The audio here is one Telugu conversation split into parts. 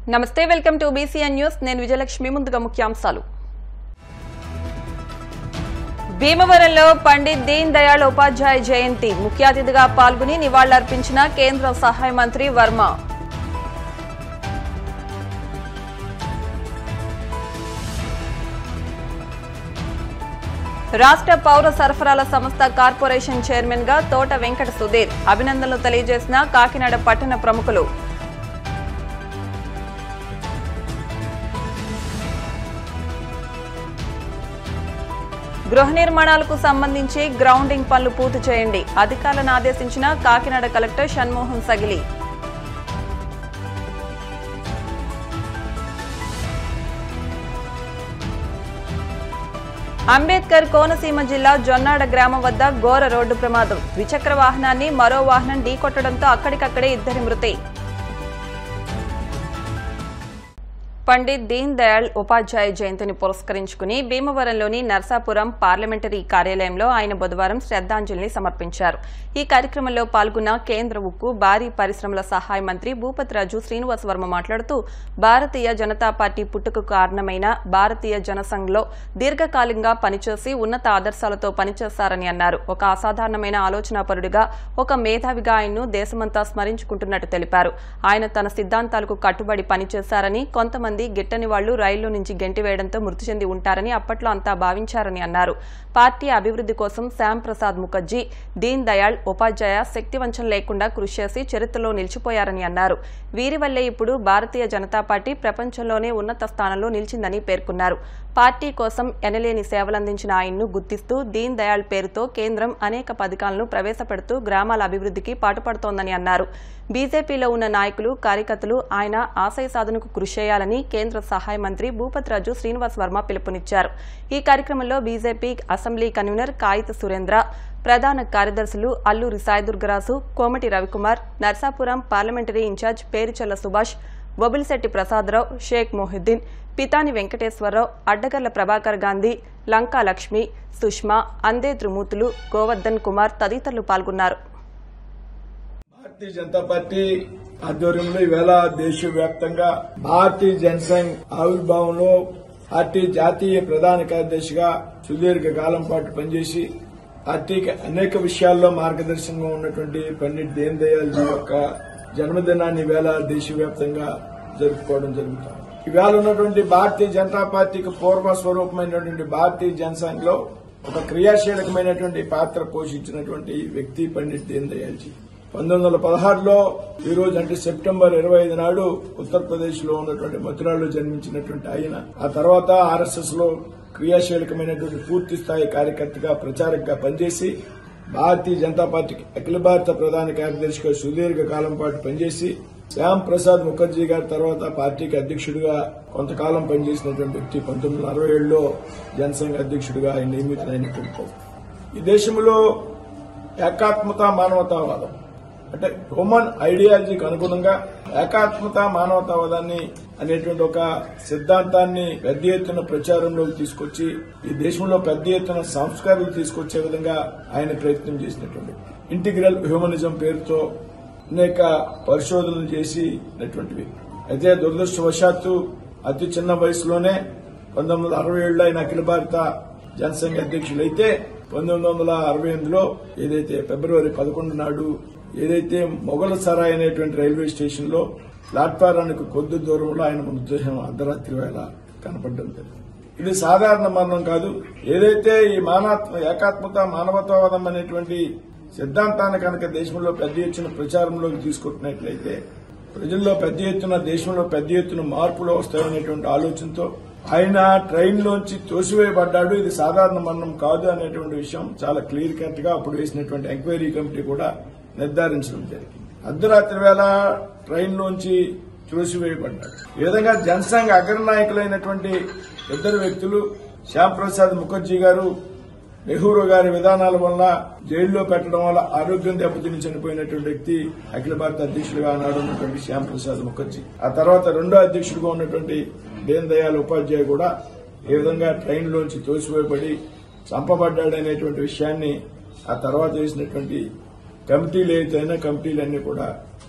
నమస్తే వెల్కమ్ టు బీసీఎన్ న్యూస్ నేను విజయలక్ష్మి ముందుగా ముఖ్యాంశాలు భీమవరంలో పండిత్ దీన్ దయాళ్ ఉపాధ్యాయ జయంతి ముఖ్య అతిథిగా పాల్గొని నివాళులర్పించిన కేంద్ర సహాయ మంత్రి వర్మ రాష్ట్ర పౌర సరఫరాల సంస్థ కార్పొరేషన్ చైర్మన్ గా తోట వెంకట సుధీర్ అభినందనలు తెలియజేసిన కాకినాడ పట్టణ ప్రముఖులు గృహ నిర్మాణాలకు సంబంధించి గ్రౌండింగ్ పనులు పూర్తి చేయండి అధికారులను ఆదేశించిన కాకినాడ కలెక్టర్ షణ్మోహన్ సగిలి అంబేద్కర్ కోనసీమ జిల్లా జొన్నాడ గ్రామం వద్ద ఘోర రోడ్డు ప్రమాదం ద్విచక్ర వాహనాన్ని మరో వాహనం ఢీకొట్టడంతో అక్కడికక్కడే ఇద్దరి మృతి పండిత్ దీన్ దయాళ్ ఉపాధ్యాయ జయంతిని పురస్కరించుకుని భీమవరంలోని నర్సాపురం పార్లమెంటరీ కార్యాలయంలో ఆయన బుధవారం శ్రద్దాంజలిని సమర్పించారు ఈ కార్యక్రమంలో పాల్గొన్న కేంద్ర ఉక్కు భారీ పరిశ్రమల సహాయ మంత్రి భూపతిరాజు శ్రీనివాస్ వర్మ మాట్లాడుతూ భారతీయ జనతా పార్టీ పుట్టుకు కారణమైన భారతీయ జనసంఘ్లో దీర్ఘకాలికంగా పనిచేసి ఉన్నత ఆదర్శాలతో పనిచేస్తారని అన్నారు ఒక అసాధారణమైన ఆలోచనాపరుడిగా ఒక మేధావిగా ఆయన్ను దేశమంతా స్మరించుకుంటున్నట్టు తెలిపారు ఆయన తన సిద్ధాంతాలకు కట్టుబడి పనిచేశారని కొంతమంది గిట్టని వాళ్లు రైల్లో నుంచి గెంటివేయడంతో మృతి చెంది ఉంటారని అప్పట్లో అంతా భావించారని అన్నారు పార్టీ అభివృద్ధి కోసం శ్యామ్ ప్రసాద్ ముఖర్జీ దీన్ దయాళ్ ఉపాధ్యాయ శక్తివంచం లేకుండా కృషి చేసి చరిత్రలో నిలిచిపోయారని అన్నారు వీరి వల్లే ఇప్పుడు భారతీయ జనతా పార్టీ ప్రపంచంలోనే ఉన్నత స్థానంలో నిలిచిందని పేర్కొన్నారు పార్టీ కోసం ఎనలేని సేవలందించిన ఆయన్ను గుర్తిస్తూ దీన్ దయాళ్ పేరుతో కేంద్రం అనేక పథకాలను ప్రవేశపెడుతూ గ్రామాల అభివృద్ధికి పాటుపడుతోందని అన్నారు బీజేపీలో ఉన్న నాయకులు కార్యకర్తలు ఆయన ఆశయ సాధనకు కృషి చేయాలని కేంద్ర సహాయ మంత్రి భూపతిరాజు శ్రీనివాస్ వర్మ పిలుపునిచ్చారు ఈ కార్యక్రమంలో BJP assembly convener Kayitha Surendra ప్రధాన కార్యదర్శులు అల్లూరి సాయిదుర్గరాజు కోమటి రవికుమార్ నర్సాపురం పార్లమెంటరీ ఇన్ఛార్జ్ పేరుచల్ల సుభాష్ బొబిలిశెట్టి ప్రసాదరావు షేక్ మొహిద్దీన్ పితాని వెంకటేశ్వరరావు అడ్డగర్ల ప్రభాకర్ గాంధీ లంకా లక్ష్మి సుష్మా అందే త్రిమూర్తులు గోవర్ధన్ కుమార్ తదితరులు పాల్గొన్నారు భారతీయ జనతా పార్టీ ఆధ్వర్యంలో ఈవేళ దేశవ్యాప్తంగా భారతీయ జనసంఘ్ ఆవిర్భావంలో పార్టీ జాతీయ ప్రధాన కార్యదర్శిగా సుదీర్ఘ కాలం పాటు పనిచేసి పార్టీకి అనేక విషయాల్లో మార్గదర్శనంగా ఉన్నటువంటి పండిట్ దీన్ దయాళ్ జీ యొక్క జన్మదినాన్ని ఈవేళ దేశవ్యాప్తంగా జరుపుకోవడం జరుగుతుంది ఈవేళ ఉన్నటువంటి భారతీయ జనతా పార్టీకి పూర్వ స్వరూపమైనటువంటి భారతీయ జనసంఘ్ లో ఒక క్రియాశీలకమైనటువంటి పాత్ర పోషించినటువంటి వ్యక్తి పండిట్ దీన్ దయాళ్ జీ పంతొమ్మిది వందల పదహారులో ఈ రోజు అంటే సెప్టెంబర్ ఇరవై ఐదు నాడు ఉత్తరప్రదేశ్ లో ఉన్నటువంటి మథురాలో జన్మించినటువంటి ఆయన ఆ తర్వాత ఆర్ఎస్ఎస్ లో క్రియాశీలకమైనటువంటి పూర్తి స్థాయి కార్యకర్తగా ప్రచారకగా పనిచేసి భారతీయ జనతా పార్టీకి అఖిల భారత ప్రధాన కార్యదర్శిగా సుదీర్ఘ కాలం పాటు పనిచేసి శ్యామ్ ప్రసాద్ ముఖర్జీ గారి తర్వాత పార్టీకి అధ్యక్షుడిగా కొంతకాలం పనిచేసినటువంటి వ్యక్తి పంతొమ్మిది వందల అరవై ఏడులో జనసంఘ అధ్యక్షుడిగా ఆయన నియమితులైనటువంటి వ్యక్తి. ఈ దేశంలో ఏకాత్మత మానవతావాదం అంటే హ్యూమన్ ఐడియాలజీకి అనుగుణంగా ఏకాత్మత మానవతావాదాన్ని అనేటువంటి ఒక సిద్ధాంతాన్ని పెద్ద ఎత్తున ప్రచారంలోకి తీసుకొచ్చి ఈ దేశంలో పెద్ద ఎత్తున సంస్కారాలు తీసుకొచ్చే విధంగా ఆయన ప్రయత్నం చేసినటువంటి ఇంటిగ్రల్ హ్యూమనిజం పేరుతో అనేక పరిశోధనలు చేసినటువంటివి అయితే దురదృష్టవశాత్తు అతి చిన్న వయసులోనే పంతొమ్మిది వందల అరవై ఏడులో ఆయన అఖిల భారత జనసంఘ అధ్యక్షులైతే పంతొమ్మిది వందల అరవై ఎనిమిదిలో ఏదైతే ఫిబ్రవరి పదకొండు నాడు ఏదైతే మొగల సరాయ్ అనేటువంటి రైల్వే స్టేషన్ లో ప్లాట్ఫారానికి కొద్ది దూరంలో ఆయన మృతదేహం అర్ధరాత్రి వేళ కనపడడం జరిగింది ఇది సాధారణ మరణం కాదు ఏదైతే ఈ మానవ ఏకాత్మత మానవతావాదం అనేటువంటి సిద్ధాంతాన్ని కనుక దేశంలో పెద్ద ఎత్తున ప్రచారంలోకి తీసుకుంటున్నట్లయితే ప్రజల్లో పెద్ద ఎత్తున దేశంలో పెద్ద ఎత్తున మార్పులు వస్తాయనేటువంటి ఆలోచనతో ఆయన ట్రైన్ లోంచి తోసివేయబడ్డాడు ఇది సాధారణ మరణం కాదు అనేటువంటి విషయం చాలా క్లియర్ కట్ గా అప్పుడు వేసినటువంటి ఎంక్వైరీ కమిటీ కూడా నిర్ధారించడం జరిగింది అర్ధరాత్రి వేళ ట్రైన్ లోంచి త్రోసివేయబడ్డాడు ఈ విధంగా జనసంఘ అగ్రనాయకులైనటువంటి ఇద్దరు వ్యక్తులు శ్యామ్ ప్రసాద్ ముఖర్జీ గారు నెహ్రూ గారి విధానాల వల్ల జైల్లో పెట్టడం వల్ల ఆరోగ్యం దెబ్బతిని చనిపోయినటువంటి వ్యక్తి అఖిల భారత అధ్యక్షుడిగా ఆనాడు ఉన్నటువంటి శ్యామ్ ప్రసాద్ ముఖర్జీ ఆ తర్వాత రెండో అధ్యక్షుడిగా ఉన్నటువంటి దీన్ దయాళ్ ఉపాధ్యాయ కూడా ఏ విధంగా ట్రైన్లోంచి తోసివేయబడి చంపబడ్డాడనేటువంటి విషయాన్ని ఆ తర్వాత వేసినటువంటి కమిటీలు ఏదైనా కమిటీలన్నీ కూడా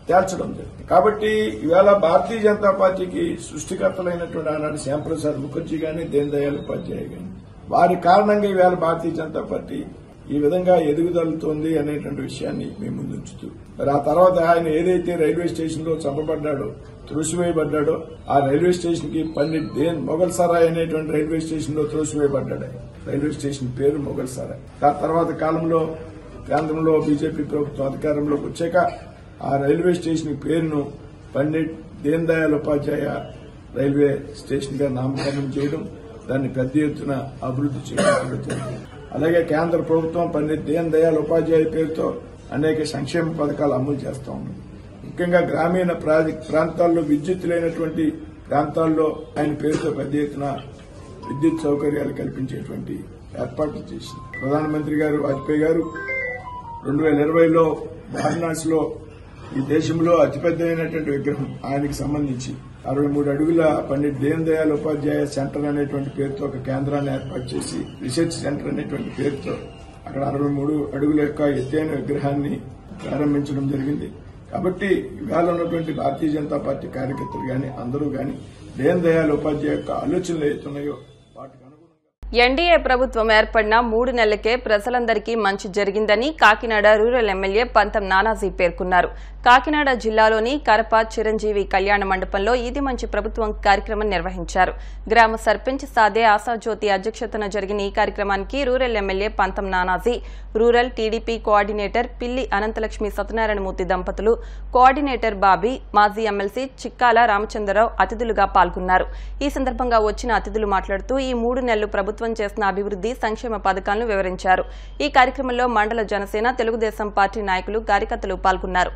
తేల్చడం జరిగింది కాబట్టి ఈవేళ భారతీయ జనతా పార్టీకి సృష్టికర్తలైనటువంటి ఆనాడు శ్యాంప్రసాద్ ముఖర్జీ గాని దీన్ దయాళ్ ఉపాధ్యాయ గాని వారి కారణంగా ఈవేళ భారతీయ జనతా పార్టీ ఈ విధంగా ఎదుగుదలుతోంది అనేటువంటి విషయాన్ని మేము ముందుంచుతూ మరి ఆ తర్వాత ఆయన ఏదైతే రైల్వే స్టేషన్ లో చంపబడ్డాడో త్రోసివేయబడ్డాడో ఆ రైల్వే స్టేషన్ కి పండిట్ దేన్ మొఘల్ సరాయ్ అనేటువంటి రైల్వే స్టేషన్ లో త్రోసివేయబడ్డాడు ఆయన. రైల్వే స్టేషన్ పేరు మొఘల్ సరాయ్ ఆ తర్వాత కాలంలో కేంద్రంలో బీజేపీ ప్రభుత్వం అధికారంలోకి వచ్చాక ఆ రైల్వే స్టేషన్ పేరును పండిట్ దీన్ దయాళ్ ఉపాధ్యాయ రైల్వే స్టేషన్ గా నామకరణం చేయడం దాన్ని పెద్ద ఎత్తున అభివృద్ది చేయడం జరుగుతుంది అలాగే కేంద్ర ప్రభుత్వం పండిట్ దీన్ దయాళ్ ఉపాధ్యాయ పేరుతో అనేక సంక్షేమ పథకాలు అమలు చేస్తా ఉంది ముఖ్యంగా గ్రామీణ ప్రాజ- ప్రాంతాల్లో విద్యుత్ లేనటువంటి ప్రాంతాల్లో ఆయన పేరుతో పెద్ద ఎత్తున విద్యుత్ సౌకర్యాలు కల్పించేటువంటి ఏర్పాట్లు చేసింది ప్రధానమంత్రి గారు వాజ్పేయి గారు రెండు వేల ఇరవైలో వారణాసిలో ఈ దేశంలో అతిపెద్దమైనటువంటి విగ్రహం ఆయనకి సంబంధించి అరవై మూడు అడుగుల పండిట్ దీన్ దయాళ్ ఉపాధ్యాయ సెంటర్ అనేటువంటి పేరుతో ఒక కేంద్రాన్ని ఏర్పాటు చేసి రీసెర్చ్ సెంటర్ అనేటువంటి పేరుతో అక్కడ అరవై మూడు అడుగుల యొక్క ఎత్తైన విగ్రహాన్ని ప్రారంభించడం జరిగింది కాబట్టి ఇవాళ ఉన్నటువంటి భారతీయ జనతా పార్టీ కార్యకర్తలు గాని అందరూ గాని దీన్ దయాళ్ ఉపాధ్యాయ యొక్క ఆలోచనలు ఏతున్నాయో వాటికి అనుగుణంగా ఎన్డీఏ ప్రభుత్వం ఏర్పడిన మూడు నెలలకే ప్రజలందరికీ మంచి జరిగిందని కాకినాడ రూరల్ ఎమ్మెల్యే పంతం నానాజీ పేర్కొన్నారు కాకినాడ జిల్లాలోని కరప చిరంజీవి కళ్యాణ మండపంలో ఇది మంచి ప్రభుత్వం కార్యక్రమం నిర్వహించారు గ్రామ సర్పంచ్ సాదే ఆశాజ్యోతి అధ్యక్షతన జరిగిన ఈ కార్యక్రమానికి రూరల్ ఎమ్మెల్యే పంతం నానాజీ రూరల్ టీడీపీ కోఆర్డినేటర్ పిల్లి అనంతలక్ష్మి సత్యనారాయణమూర్తి దంపతులు కోఆర్డినేటర్ బాబీ మాజీ ఎమ్మెల్సీ చిక్కాల రామచంద్రరావు అతిథులుగా పాల్గొన్నారు ఈ సందర్భంగా వచ్చిన అతిథులు మాట్లాడుతూ ఈ మూడు నెలలు ప్రభుత్వం చేసిన అభివృద్ది సంక్షేమ పథకాలను వివరించారు ఈ కార్యక్రమంలో మండల జనసేన తెలుగుదేశం పార్టీ నాయకులు కార్యకర్తలు పాల్గొన్నారు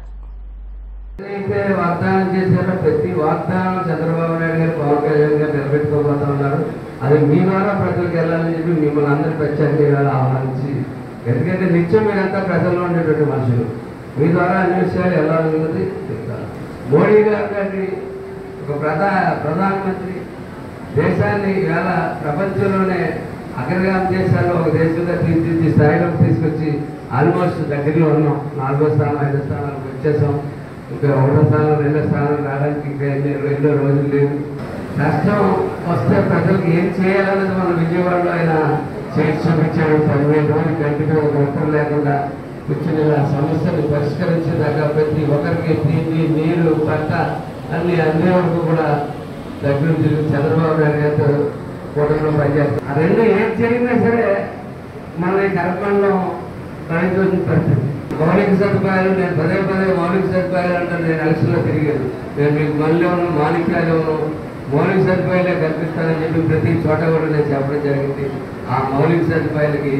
ఏదైతే వాగ్దానం చేశారో ప్రతి వాగ్దానం చంద్రబాబు నాయుడు గారు పవన్ కళ్యాణ్ గారు నిలబెట్టుకోబోతా ఉన్నారు అది మీ ద్వారా ప్రజలకు వెళ్ళాలని చెప్పి మిమ్మల్ని అందరూ ప్రత్యేకంగా ఆహ్వానించి ఎందుకంటే నిత్యం మీరంతా ప్రజల్లో ఉండేటువంటి మనుషులు మీ ద్వారా అన్ని విషయాలు వెళ్ళాలన్నది చెప్తాను మోడీ గారు గారిని ఒక ప్రధా ప్రధానమంత్రి దేశాన్ని ఇవాళ ప్రపంచంలోనే అగ్రగామి దేశాల్లో ఒక దేశంగా తీర్చిదిద్ది స్థాయిలోకి తీసుకొచ్చి ఆల్మోస్ట్ దగ్గరలో ఉన్నాం నాలుగో స్థానం ఐదో స్థానానికి వచ్చేసాం ఇంకా ఒకటో స్థానం రెండో స్థానం రావడానికి ఇంకా ఎన్ని ఎన్నో రోజులు లేవు కష్టం వస్తే ప్రజలకు ఏం చేయాలన్నది మన విజయవాడలో ఆయన చేసి చూపించాడు పదివేల రోజులు కంటికి ఒక ఒక్కరు లేకుండా కూర్చుని ఆ సమస్యను పరిష్కరించేదాకా ప్రతి ఒక్కరికి తిండి నీరు పట్ట అన్ని అందే వరకు కూడా దగ్గర తిరిగి చంద్రబాబు నాయుడు గారితో కూటమిలో పనిచేస్తారు ఆ రెండు ఏం జరిగినా సరే మన ఈ కరపంలో ప్రయోజన పరిస్థితి మౌలిక సదుపాయాలు నేను పదే పదే మౌలిక సదుపాయాలు అంటే నేను ఎలక్షన్లో తిరిగాను నేను మీకు మళ్ళీ ఉన్నాను మాణిక్యాలు ఉన్నాను మౌలిక సదుపాయాలే కల్పిస్తానని చెప్పి ప్రతి చోట కూడా నేను చెప్పడం జరిగింది ఆ మౌలిక సదుపాయాలకి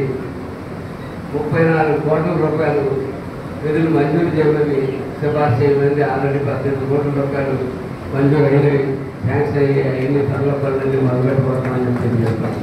ముప్పై నాలుగు కోట్ల రూపాయలు నిధులు మంజూరు చేయమని సిఫార్సు చేయమని ఆల్రెడీ పద్దెనిమిది కోట్ల రూపాయలు మంజూరు అయినవి థ్యాంక్స్ అయ్యి అన్ని పనుల పనులన్నీ మొదలుపెట్టుకోవడం చెప్పి చెప్తాను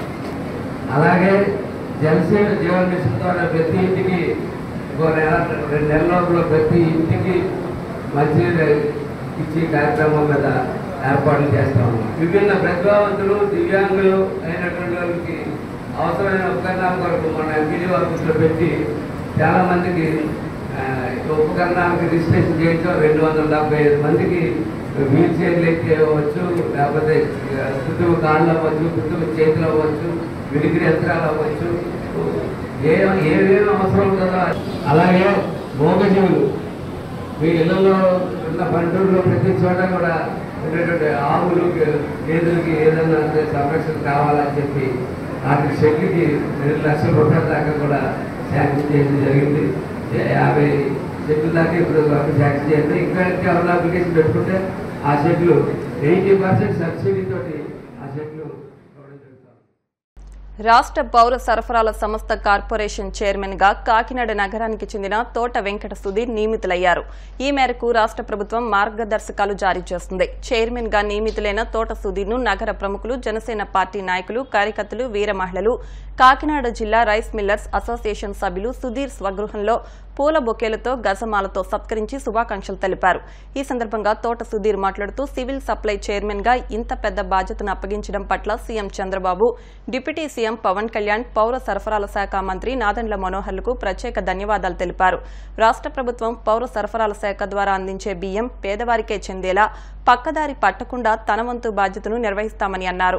అలాగే జనసేన జీవన మిషన్ ద్వారా ప్రతి ఇంటికి ఇంకో నెల రెండు నెలల లోపల ప్రతి ఇంటికి మంచినీరు ఇచ్చే కార్యక్రమం మీద ఏర్పాట్లు చేస్తా ఉన్నాం విభిన్న ప్రతిభావంతులు దివ్యాంగులు అయినటువంటి వాళ్ళకి అవసరమైన ఉపకరణాల కొరకు మన ఎంపీడీ ఆఫీస్లో పెట్టి చాలా మందికి ఆ, ఉపకరణాలకు రిజిస్ట్రేషన్ చేయొచ్చు రెండు వందల డెబ్బై ఐదు మందికి వీల్ చైర్లు ఎక్కేవచ్చు లేకపోతే ఆ, కృత్రిమ కాళ్ళు అవ్వచ్చు కృత్రిమ చేతులు అవ్వచ్చు విడిగిరి యంత్రాలు అవ్వచ్చు ఏ ఏమేమి అవసరం ఉంటుందో అలాగే మోగజీవులు మీ ఇళ్లలో ఉన్న పంటూరులో ప్రతి చోట కూడా ఉండేటువంటి ఆవులు గేదెలకి ఏదైనా సంరక్షణ కావాలని చెప్పి వాటి షెడ్లకి రెండు లక్షల రూపాయల దాకా కూడా శాంక్షన్ చేయడం జరిగింది యాభై షెడ్ల దాకా ఇప్పుడు వరకు శాంక్షన్ చేయండి ఇంకా ఎవరైనా అప్లికేషన్ పెట్టుకుంటే ఆ షెడ్లు ఎయిటీ పర్సెంట్ సబ్సిడీ తోటి ఆ షెడ్లు ఇవ్వడం జరుగుతుంది రాష్ట్ర పౌర సరఫరాల సంస్థ కార్పొరేషన్ చైర్మన్ గా కాకినాడ నగరానికి చెందిన తోట వెంకట సుధీర్ నియమితులయ్యారు ఈ మేరకు రాష్ట్ర ప్రభుత్వం మార్గదర్శకాలు జారీ చేస్తుంది చైర్మన్ గా నియమితులైన తోట సుధీర్ ను నగర ప్రముఖులు జనసేన పార్టీ నాయకులు కార్యకర్తలు వీర మహిళలు కాకినాడ జిల్లా రైస్ మిల్లర్స్ అసోసియేషన్ సభ్యులు సుధీర్ స్వగృహంలో పూల బొకేలతో గజమాలతో సత్కరించి శుభాకాంక్షలు తెలిపారు ఈ సందర్భంగా తోట సుధీర్ మాట్లాడుతూ సివిల్ సప్లై చైర్మన్ గా ఇంత పెద్ద బాధ్యతను అప్పగించడం పట్ల CM Chandrababu deputy CM Pawan Kalyan పౌర సరఫరాల శాఖ మంత్రి నాదెండ్ల మనోహర్లకు ప్రత్యేక ధన్యవాదాలు తెలిపారు రాష్ట్ర ప్రభుత్వం పౌర సరఫరాల శాఖ ద్వారా అందించే బియ్యం పేదవారికే చెందేలా పక్కదారి పట్టకుండా తన వంతు బాధ్యతను నిర్వహిస్తామని అన్నారు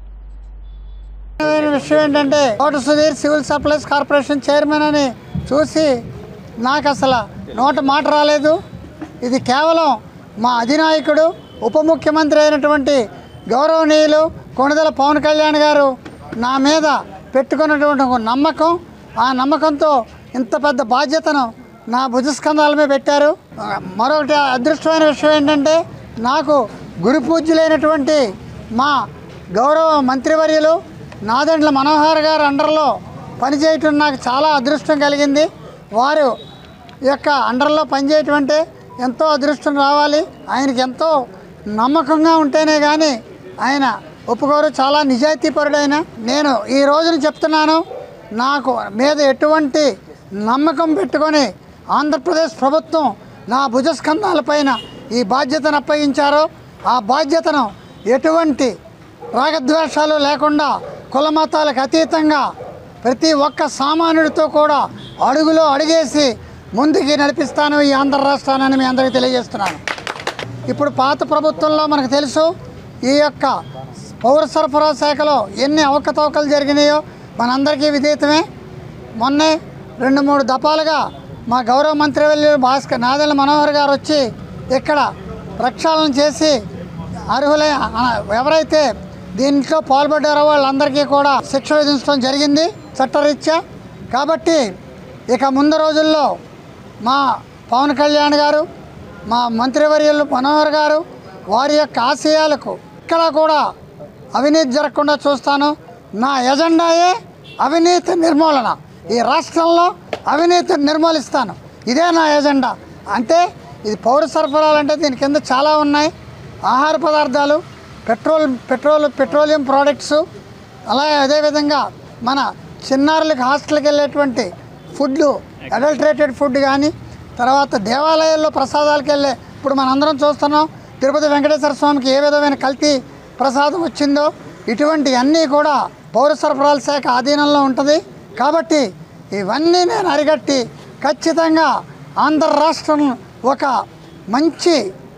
ముఖ్యమైన విషయం ఏంటంటే Thota Sudheer civil supplies corporation chairman అని చూసి నాకు అసలు నోట మాట రాలేదు ఇది కేవలం మా అధినాయకుడు ఉప ముఖ్యమంత్రి అయినటువంటి గౌరవనీయులు కొణిదెల పవన్ కళ్యాణ్ గారు నా మీద పెట్టుకున్నటువంటి ఒక నమ్మకం ఆ నమ్మకంతో ఇంత పెద్ద బాధ్యతను నా భుజస్కంధాల మీద పెట్టారు ఆ, మరొకటి అదృష్టమైన విషయం ఏంటంటే నాకు గురు పూజ్యులైనటువంటి మా గౌరవ మంత్రివర్యులు నాదెండ్ల మనోహర్ గారు అండర్లో పనిచేయటం నాకు చాలా అదృష్టం కలిగింది వారు యొక్క అండర్లో పనిచేయటం అంటే ఎంతో అదృష్టం రావాలి ఆయనకి ఎంతో నమ్మకంగా ఉంటేనే కానీ ఆయన ఒప్పుకోరు చాలా నిజాయితీపరుడైన నేను ఈ రోజున చెప్తున్నాను నాకు మీద ఎటువంటి నమ్మకం పెట్టుకొని ఆంధ్రప్రదేశ్ ప్రభుత్వం నా భుజస్కంధాలపైన ఈ బాధ్యతను అప్పగించారో ఆ బాధ్యతను ఎటువంటి రాగద్వేషాలు లేకుండా కుల మతాలకు అతీతంగా ప్రతి ఒక్క సామాన్యుడితో కూడా అడుగులో అడుగేసి ముందుకి నడిపిస్తాను ఈ ఆంధ్ర రాష్ట్రాన్ని మీ అందరికీ తెలియజేస్తున్నాను ఇప్పుడు పాత ప్రభుత్వంలో మనకు తెలుసు ఈ యొక్క పౌర సరఫరా శాఖలో ఎన్ని అవకతవకలు జరిగినాయో మనందరికీ విదితమే మొన్నే రెండు మూడు దఫాలుగా మా గౌరవ మంత్రి భాస్కర్ నాదెళ్ల మనోహర్ గారు వచ్చి ఇక్కడ ప్రక్షాళన చేసి అర్హులై అన- ఎవరైతే దీంట్లో పాల్పడ్డారో వాళ్ళందరికీ కూడా శిక్ష విధించడం జరిగింది చట్టరీత్యా కాబట్టి ఇక ముందు రోజుల్లో మా పవన్ కళ్యాణ్ గారు మా మంత్రివర్యులు మనోహర్ గారు వారి యొక్క ఆశయాలకు ఇక్కడ కూడా అవినీతి జరగకుండా చూస్తాను నా ఎజెండాయే అవినీతి నిర్మూలన ఈ రాష్ట్రంలో అవినీతిని నిర్మూలిస్తాను ఇదే నా ఎజెండా అంటే ఇది పౌర సరఫరాలు అంటే దీని కింద చాలా ఉన్నాయి ఆహార పదార్థాలు పెట్రోల్ పెట్రోల్ పెట్రోలియం ప్రోడక్ట్స్ అలాగే అదేవిధంగా మన చిన్నారులకు హాస్టల్కి వెళ్ళేటువంటి ఫుడ్ అడల్టరేటెడ్ ఫుడ్ కానీ తర్వాత దేవాలయాల్లో ప్రసాదాలకు వెళ్ళే ఇప్పుడు మనందరం చూస్తున్నాం తిరుపతి వెంకటేశ్వర స్వామికి ఏ విధమైన కల్తీ ప్రసాదం వచ్చిందో ఇటువంటి అన్నీ కూడా పౌర సరఫరాల శాఖ ఆధీనంలో ఉంటుంది కాబట్టి ఇవన్నీ నేను అరిగట్టి ఖచ్చితంగా ఆంధ్ర రాష్ట్రం ఒక మంచి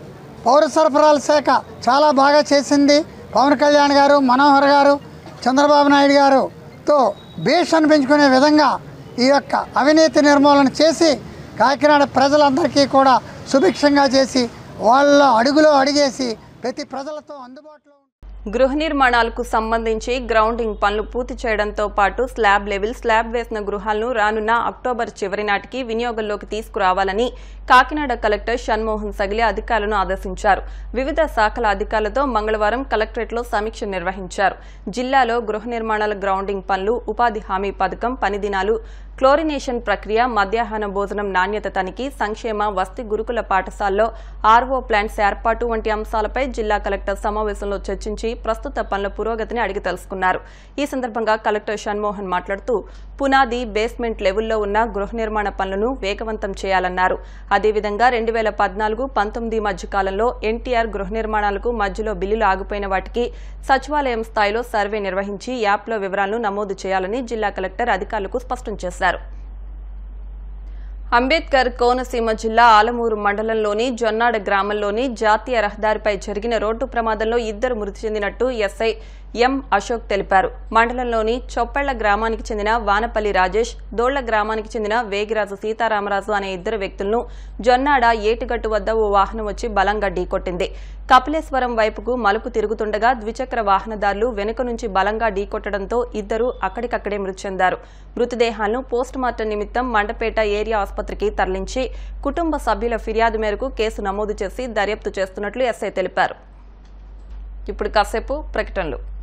పౌర సరఫరాల శాఖ చాలా బాగా చేసింది పవన్ కళ్యాణ్ గారు మనోహర్ గారు చంద్రబాబు నాయుడు గారుతో బేస్ అనిపించుకునే విధంగా ఈ యొక్క అవినీతి నిర్మూలన చేసి కాకినాడ ప్రజలందరికీ కూడా సుభిక్షంగా చేసి వాళ్ళ అడుగులో అడిగేసి ప్రతి ప్రజలతో అందుబాటులో గృహ నిర్మాణాలకు సంబంధించి గ్రౌండింగ్ పనులు పూర్తి చేయడంతో పాటు స్లాబ్ లెవెల్ స్లాబ్ వేసిన గృహాలను రానున్న అక్టోబర్ చివరి నాటికి వినియోగంలోకి తీసుకురావాలని కాకినాడ కలెక్టర్ షణ్మోహన్ సగిలి అధికారులను ఆదేశించారు వివిధ శాఖల అధికారులతో మంగళవారం కలెక్టరేట్లో సమీక్ష నిర్వహించారు జిల్లాలో గృహ నిర్మాణాల గ్రౌండింగ్ పనులు ఉపాధి హామీ పథకం పని దినాలు క్లోరినేషన్ ప్రక్రియ మధ్యాహ్న భోజనం నాణ్యత తనిఖీ సంక్షేమ వస్తి గురుకుల పాఠశాలలో ఆర్వో ప్లాంట్స్ ఏర్పాటు వంటి అంశాలపై జిల్లా కలెక్టర్ సమావేశంలో చర్చించి ప్రస్తుత పనుల పురోగతిని అడిగి తెలుసుకున్నారు ఈ సందర్భంగా కలెక్టర్ షణ్మోహన్ మాట్లాడుతూ పునాది బేస్మెంట్ లెవెల్లో ఉన్న గృహ నిర్మాణ పనులను వేగవంతం చేయాలన్నారు అదేవిధంగా రెండు వేల పద్నాలుగు పంతొమ్మిది మధ్య కాలంలో ఎన్టీఆర్ గృహ నిర్మాణాలకు మధ్యలో బిల్లులు ఆగిపోయిన వాటికి సచివాలయం స్థాయిలో సర్వే నిర్వహించి యాప్లో వివరాలను నమోదు చేయాలని జిల్లా కలెక్టర్ అధికారులకు స్పష్టం చేశారు అంబేద్కర్ కోనసీమ జిల్లా ఆలమూరు మండలంలోని జొన్నాడ గ్రామంలోని జాతీయ రహదారిపై జరిగిన రోడ్డు ప్రమాదంలో ఇద్దరు మృతి చెందినట్టు ఎస్ఐ ఎం అశోక్ తెలిపారు మండలంలోని చొప్పెళ్ల గ్రామానికి చెందిన వానపల్లి రాజేష్ దోళ్ల గ్రామానికి చెందిన వేగిరాజు సీతారామరాజు అనే ఇద్దరు వ్యక్తులను జొన్నాడ ఏటిగట్టు వద్ద ఓ వాహనం వచ్చి బలంగా ఢీకొట్టింది కపిలేశ్వరం వైపుకు మలుపు తిరుగుతుండగా ద్విచక్ర వాహనదారులు వెనుక నుంచి బలంగా ఢీకొట్టడంతో ఇద్దరు అక్కడికక్కడే మృతి చెందారు మృతదేహాలను పోస్టుమార్టం నిమిత్తం మండపేట ఏరియా ఆసుపత్రికి తరలించి కుటుంబ సభ్యుల ఫిర్యాదు మేరకు కేసు నమోదు చేసి దర్యాప్తు చేస్తున్నట్లు ఎస్ఐ తెలిపారు ఇప్పుడు కాసేపు ప్రకటనలు